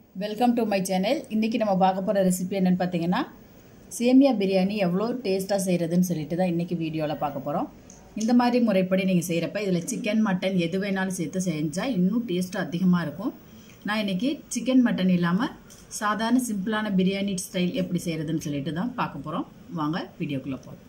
welcome to my channel இன்றைக்கி நம்ம பார்க்க போகிற ரெசிபி என்னென்னு பார்த்தீங்கன்னா சேமியா பிரியாணி எவ்வளோ டேஸ்ட்டாக செய்கிறதுன்னு சொல்லிட்டு தான் இன்றைக்கி வீடியோவில் பார்க்க போகிறோம் இந்த மாதிரி முறைப்படி நீங்கள் செய்கிறப்ப இதில் சிக்கன் மட்டன் எது வேணாலும் சேர்த்து செஞ்சால் இன்னும் டேஸ்ட்டு அதிகமாக இருக்கும் நான் இன்றைக்கி சிக்கன் மட்டன் இல்லாமல் சாதாரண சிம்பிளான பிரியாணி ஸ்டைல் எப்படி செய்கிறதுன்னு சொல்லிட்டு தான் பார்க்க போகிறோம் வாங்க வீடியோக்குள்ளே போகிறோம்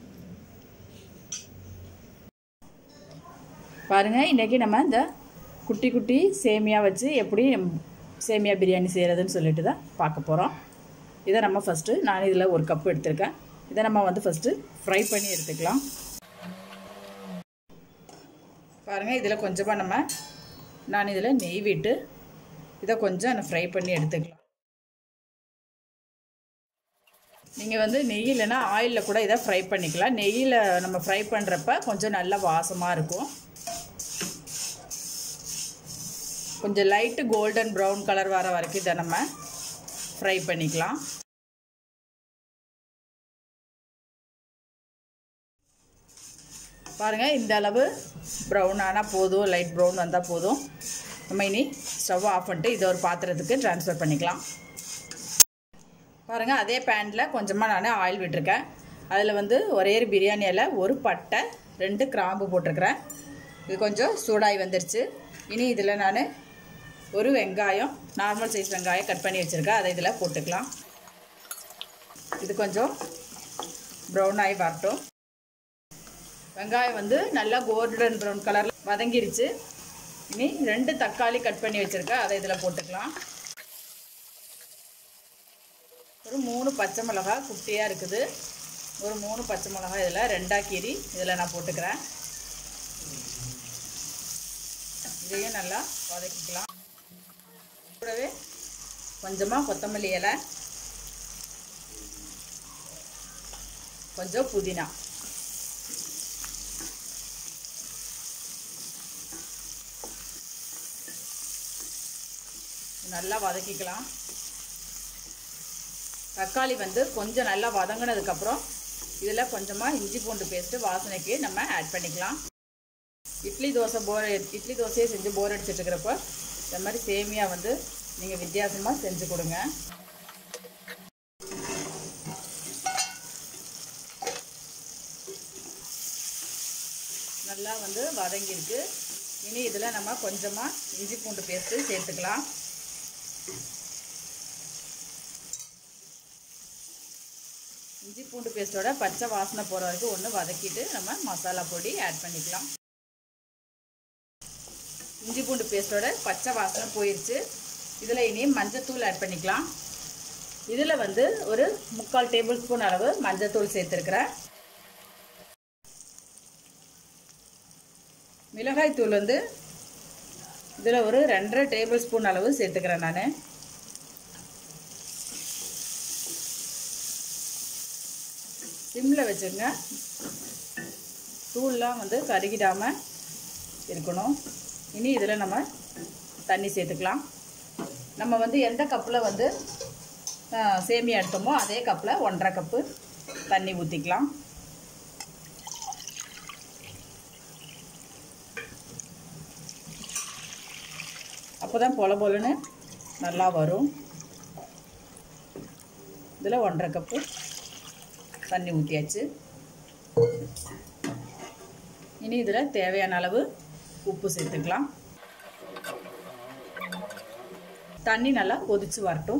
பாருங்கள் இன்றைக்கி நம்ம இந்த குட்டி குட்டி சேமியா வச்சு எப்படி சேமியா பிரியாணி செய்கிறதுன்னு சொல்லிட்டு தான் பார்க்க போகிறோம் இதை நம்ம ஃபஸ்ட்டு நான் இதில் ஒரு கப் எடுத்திருக்கேன் இதை நம்ம வந்து ஃபஸ்ட்டு ஃப்ரை பண்ணி எடுத்துக்கலாம் பாருங்கள் இதில் கொஞ்சமாக நம்ம நான் இதில் நெய் விட்டு இதை கொஞ்சம் ஃப்ரை பண்ணி எடுத்துக்கலாம் நீங்கள் வந்து நெய் இல்லைன்னா ஆயிலில் கூட இதை ஃப்ரை பண்ணிக்கலாம் நெய்யில் நம்ம ஃப்ரை பண்ணுறப்ப கொஞ்சம் நல்ல வாசமாக இருக்கும் கொஞ்சம் லைட்டு கோல்டன் ப்ரௌன் கலர் வர வரைக்கும் இதை நம்ம ஃப்ரை பண்ணிக்கலாம் பாருங்கள் இந்த அளவு ப்ரௌன் ஆனால் போதும் லைட் ப்ரௌன் வந்தால் போதும் நம்ம இனி ஸ்டவ் ஆஃப் பண்ணிட்டு இதை ஒரு பாத்திரத்துக்கு ட்ரான்ஸ்ஃபர் பண்ணிக்கலாம் பாருங்கள் அதே பேனில் கொஞ்சமாக நான் ஆயில் விட்டுருக்கேன் அதில் வந்து ஒரே ஒரு பிரியாணியில் ஒரு பட்டை ரெண்டு கிராம்பு போட்டிருக்கிறேன் இது கொஞ்சம் சூடாகி வந்துருச்சு இனி இதில் நான் ஒரு வெங்காயம் நார்மல் சைஸ் வெங்காயம் கட் பண்ணி வச்சுருக்கேன் அதை இதில் போட்டுக்கலாம் இது கொஞ்சம் ப்ரௌன் ஆகி வரட்டும் வெங்காயம் வந்து நல்லா கோல்டன் ப்ரௌன் கலரில் வதங்கிருச்சு இனி ரெண்டு தக்காளி கட் பண்ணி வச்சுருக்கேன் அதை இதில் போட்டுக்கலாம் ஒரு மூணு பச்சை மிளகா குட்டியாக இருக்குது ஒரு மூணு பச்சை மிளகா இதில் ரெண்டாக கீரி இதில் நான் போட்டுக்கிறேன் இதையும் நல்லா வதக்கிக்கலாம் கூடவே கொஞ்சமாக கொத்தமல்லி இலை கொஞ்சம் புதினா நல்லா வதக்கிக்கலாம் தக்காளி வந்து கொஞ்சம் நல்லா வதங்கினதுக்கப்புறம் இதில் கொஞ்சமாக இஞ்சி பூண்டு பேஸ்ட்டு வாசனைக்கு நம்ம ஆட் பண்ணிக்கலாம் இட்லி தோசை போர் இட்லி தோசையே செஞ்சு போர் அடிச்சுட்டு இருக்கிறப்ப இந்த மாதிரி சேமியா வந்து நீங்கள் வித்தியாசமாக செஞ்சு கொடுங்க நல்லா வந்து வதங்கியிருக்கு இனி இதில் நம்ம கொஞ்சமாக இஞ்சி பூண்டு பேஸ்ட்டு சேர்த்துக்கலாம் இஞ்சி பூண்டு பேஸ்ட்டோட பச்சை வாசனை போகிற வரைக்கும் ஒன்று வதக்கிட்டு நம்ம மசாலா பொடி ஆட் பண்ணிக்கலாம் இஞ்சி பூண்டு பேஸ்ட்டோட பச்சை வாசனை போயிடுச்சு இதில் இனி மஞ்சத்தூள் ஆட் பண்ணிக்கலாம் இதில் வந்து ஒரு முக்கால் டேபிள் ஸ்பூன் அளவு மஞ்சத்தூள் சேர்த்துருக்குறேன் மிளகாய் தூள் வந்து இதில் ஒரு ரெண்டரை டேபிள் ஸ்பூன் அளவு சேர்த்துக்கிறேன் நான் சிம்மில் வச்சுருங்க தூள்லாம் வந்து கருகிடாமல் இருக்கணும் இனி இதில் நம்ம தண்ணி சேர்த்துக்கலாம் நம்ம வந்து எந்த கப்பில் வந்து சேமியா எடுத்தோமோ அதே கப்பில் ஒன்றரை கப்பு தண்ணி ஊற்றிக்கலாம் அப்போ தான் பொல பொலன்னு நல்லா வரும் இதில் ஒன்றரை கப்பு தண்ணி ஊற்றியாச்சு இனி இதில் தேவையான அளவு உப்பு சேர்த்துக்கலாம் தண்ணி நல்லா கொதிச்சு வரட்டும்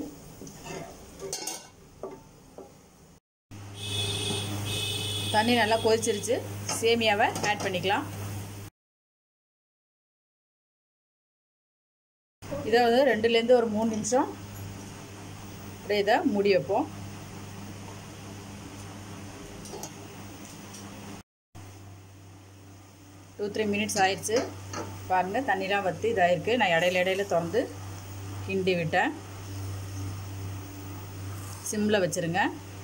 தண்ணி நல்லா கொதிச்சிருச்சு சேமியாவை ஆட் பண்ணிக்கலாம் இதை வந்து ரெண்டுலேருந்து ஒரு மூணு நிமிஷம் அப்படியே இதை மூடி வைப்போம் டூ த்ரீ மினிட்ஸ் ஆயிடுச்சு பாருங்கள் தண்ணிலாம் வற்றி இதாகிருக்கு நான் இடையில இடையில திறந்து கிண்டி விட்டேன் சிம்மில் வச்சுருங்க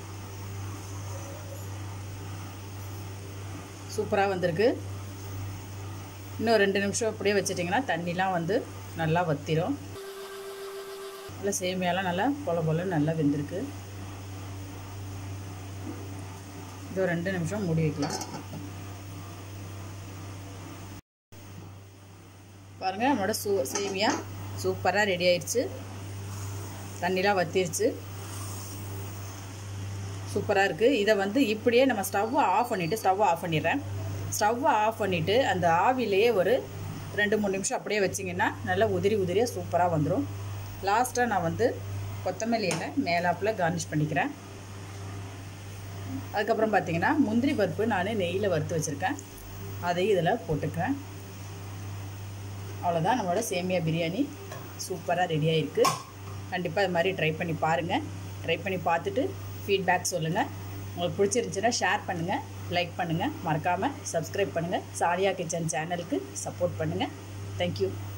சூப்பராக வந்திருக்கு இன்னும் ரெண்டு நிமிஷம் அப்படியே வச்சிட்டிங்கன்னா தண்ணிலாம் வந்து நல்லா வத்திரும் நல்லா சேமியாலாம் நல்லா பொல பொல நல்லா வெந்திருக்கு இது ரெண்டு நிமிஷம் மூடி வைக்கலாம் பாருங்கள் நம்மளோட சூ சேமியா சூப்பராக ரெடி ஆயிடுச்சு தண்ணிலாம் வத்திருச்சு சூப்பராக இருக்குது இதை வந்து இப்படியே நம்ம ஸ்டவ்வை ஆஃப் பண்ணிவிட்டு ஸ்டவ்வை ஆஃப் பண்ணிடுறேன் ஸ்டவ்வை ஆஃப் பண்ணிவிட்டு அந்த ஆவிலேயே ஒரு ரெண்டு மூணு நிமிஷம் அப்படியே வச்சிங்கன்னா நல்லா உதிரி உதிரியாக சூப்பராக வந்துடும் லாஸ்ட்டாக நான் வந்து கொத்தமல்லி இலை மேலாப்பில் கார்னிஷ் பண்ணிக்கிறேன் அதுக்கப்புறம் பார்த்தீங்கன்னா முந்திரி பருப்பு நான் நெய்யில் வறுத்து வச்சுருக்கேன் அதையும் இதில் போட்டுக்கிறேன் அவ்வளோதான் நம்மளோட சேமியா பிரியாணி சூப்பராக ரெடியாக இருக்குது கண்டிப்பாக இது மாதிரி ட்ரை பண்ணி பாருங்கள் ட்ரை பண்ணி பார்த்துட்டு ஃபீட்பேக் சொல்லுங்கள் உங்களுக்கு பிடிச்சிருந்துச்சுன்னா ஷேர் பண்ணுங்கள் லைக் பண்ணுங்கள் மறக்காமல் சப்ஸ்கிரைப் பண்ணுங்கள் சாலியா கிச்சன் சேனலுக்கு சப்போர்ட் பண்ணுங்கள் தேங்க்யூ